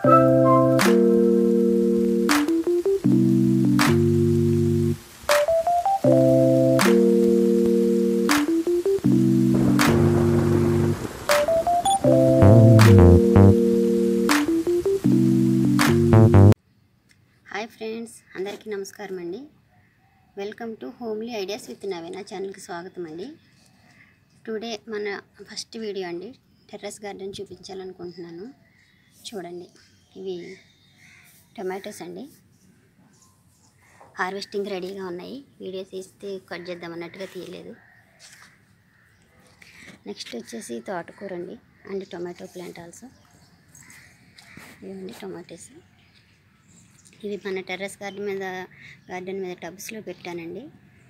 hi friends అందరికీ నమస్కారం అండి welcome to homely ideas with Naveena ఛానల్కి స్వాగతం అండి టుడే మన ఫస్ట్ వీడియో అండి టెర్రస్ గార్డెన్ చూపించాలనుకుంటున్నాను చూడండి ఇవి టొమాటోస్ అండి హార్వెస్టింగ్ రెడీగా ఉన్నాయి వీడియో తీస్తే కట్ చేద్దాం అన్నట్టుగా తీయలేదు నెక్స్ట్ వచ్చేసి తోటకూర అండి అండ్ టొమాటో ప్లాంట్ ఆల్సో ఇవ్వండి టొమాటోస్ ఇవి మన టెర్రస్ గార్డెన్ మీద గార్డెన్ మీద టబ్స్లో పెట్టానండి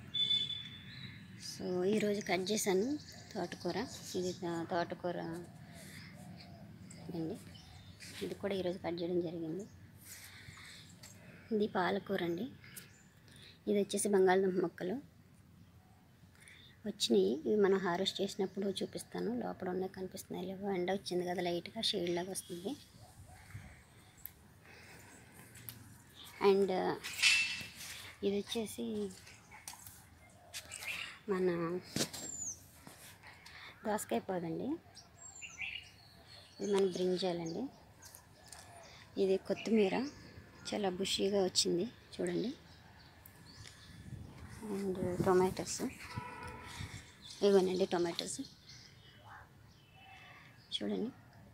సో ఈరోజు కట్ చేశాను తోటకూర ఇది తో- తోటకూర అండి ఇది కూడా ఈరోజు కట్ చేయడం జరిగింది ఇది పాలకూర అండి ఇది వచ్చేసి బంగాళదుంప మొక్కలు వచ్చినాయి ఇవి మనం హార్వెస్ట్ చేసినప్పుడు చూపిస్తాను లోపల ఉన్నాయి కనిపిస్తున్నాయి లేవో ఎండ వచ్చింది కదా లైట్గా షేడ్ లాగా వస్తుంది అండ్ ఇది వచ్చేసి మన దోసకాయ పోదండి ఇది మన బ్రింజాలండి ఇది కొత్తిమీర చాలా బుషీగా వచ్చింది చూడండి అండ్ టొమాటోస్ ఇవ్వనండి టొమాటోస్ చూడండి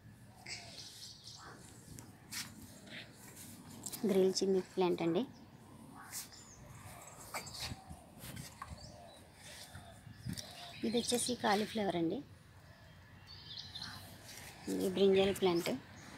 గ్రిల్ చిల్లీ ప్లాంట్ అండి ఇది వచ్చేసి కాలీఫ్లవర్ అండి ఇది బ్రింజల్ ప్లాంట్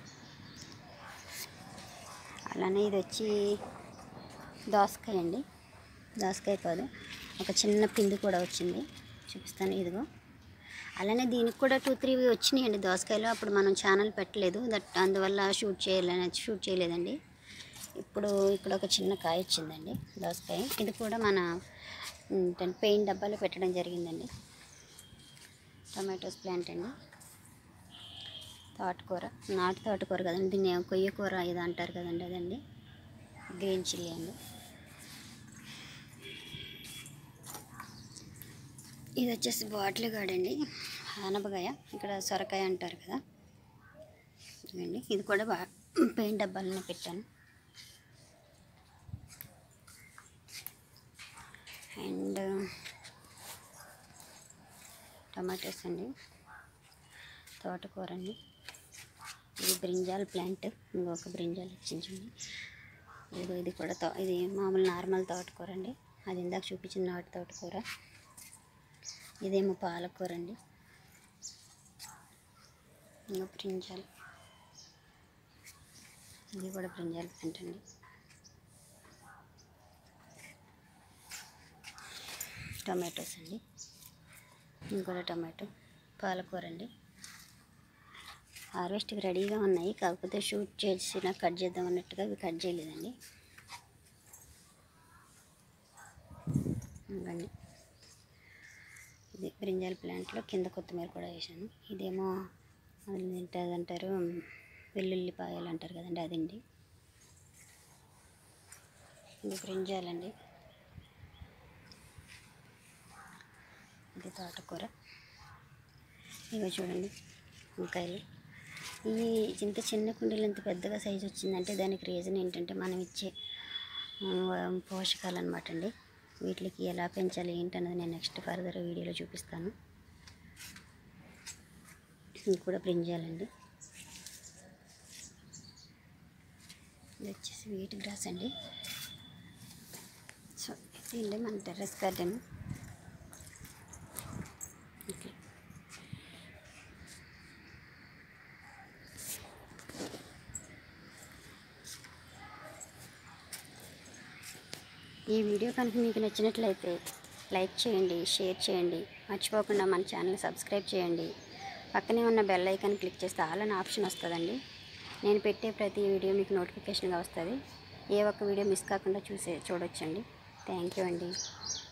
అలానే ఇది వచ్చి దోసకాయ అండి దోసకాయ కాదు ఒక చిన్న పిండి కూడా వచ్చింది చూపిస్తాను ఇదిగో అలానే దీనికి కూడా టూ త్రీ వచ్చినాయండి దోసకాయలు అప్పుడు మనం ఛానల్ పెట్టలేదు దట్ అందువల్ల షూట్ చేయలే షూట్ చేయలేదండి ఇప్పుడు ఇక్కడ ఒక చిన్న కాయ వచ్చిందండి దోసకాయ ఇది కూడా మన పెయింట్ డబ్బాలో పెట్టడం జరిగిందండి టమాటోస్ ప్లాంట్ అండి తోటకూర నాటు తోటకూర కదండి దీన్ని కొయ్య కూర ఇది అంటారు కదండి అదండి గ్రీన్ చిల్లీ అండి ఇది వచ్చేసి బాటిల్ గార్డ్ అండి ఆనపకాయ ఇక్కడ సొరకాయ అంటారు కదా ఇదండి ఇది కూడా బా పెయింట్ డబ్బాలనే పెట్టాను అండ్ టమాటోస్ అండి తోటకూర అండి ఇది బ్రింజాల్ ప్లాంట్ ఇంకొక బ్రింజాల్ ఇచ్చించండి ఇదిగో ఇది కూడా తో ఇది మామూలు నార్మల్ తోటకూర అండి అది ఇందాక చూపించిన నాటు తోటకూర ఇదేమో పాలకూర అండి ఇంకో బ్రింజాల్ ఇది కూడా బ్రింజాల్ ప్లాంట్ అండి టమాటోస్ అండి ఇంకోటి టమాటో పాలకూర అండి హార్వెస్ట్కి రెడీగా ఉన్నాయి కాకపోతే షూట్ చేసిన కట్ చేద్దాం అన్నట్టుగా ఇవి కట్ చేయలేదండి ఇవ్వండి ఇది బ్రింజాల్ ప్లాంట్లో కింద కొత్తిమీర కూడా వేసాను ఇదేమో అది ఏంటది అంటారు వెల్లుల్లిపాయలు అంటారు కదండి అదండి ఇది బ్రింజాలండి ఇది తోటకూర ఇవి చూడండి వంకాయలు ఈ ఇంత చిన్న కుండీలు ఇంత పెద్దగా సైజు వచ్చిందంటే దానికి రీజన్ ఏంటంటే మనం ఇచ్చే ఆ, పోషకాలు అనమాట అండి వీటికి ఎలా పెంచాలి ఏంటన్నది నేను నెక్స్ట్ ఫర్దర్ వీడియోలో చూపిస్తాను ఇది కూడా బ్రింజాలండి ఇది వచ్చేసి వీట్ గ్రాస్ అండి సో ఇది మన టెర్రస్ గార్డెన్ ఓకే ఈ వీడియో కనుక మీకు నచ్చినట్లయితే లైక్ చేయండి షేర్ చేయండి మర్చిపోకుండా మన ఛానల్ సబ్స్క్రైబ్ చేయండి పక్కనే ఉన్న బెల్ ఐకాన్ క్లిక్ చేస్తే ఆల్ అని ఆప్షన్ వస్తుందండి నేను పెట్టే ప్రతి వీడియో మీకు నోటిఫికేషన్గా వస్తుంది ఏ ఒక్క వీడియో మిస్ కాకుండా చూసే చూడొచ్చండి థ్యాంక్ యూ అండి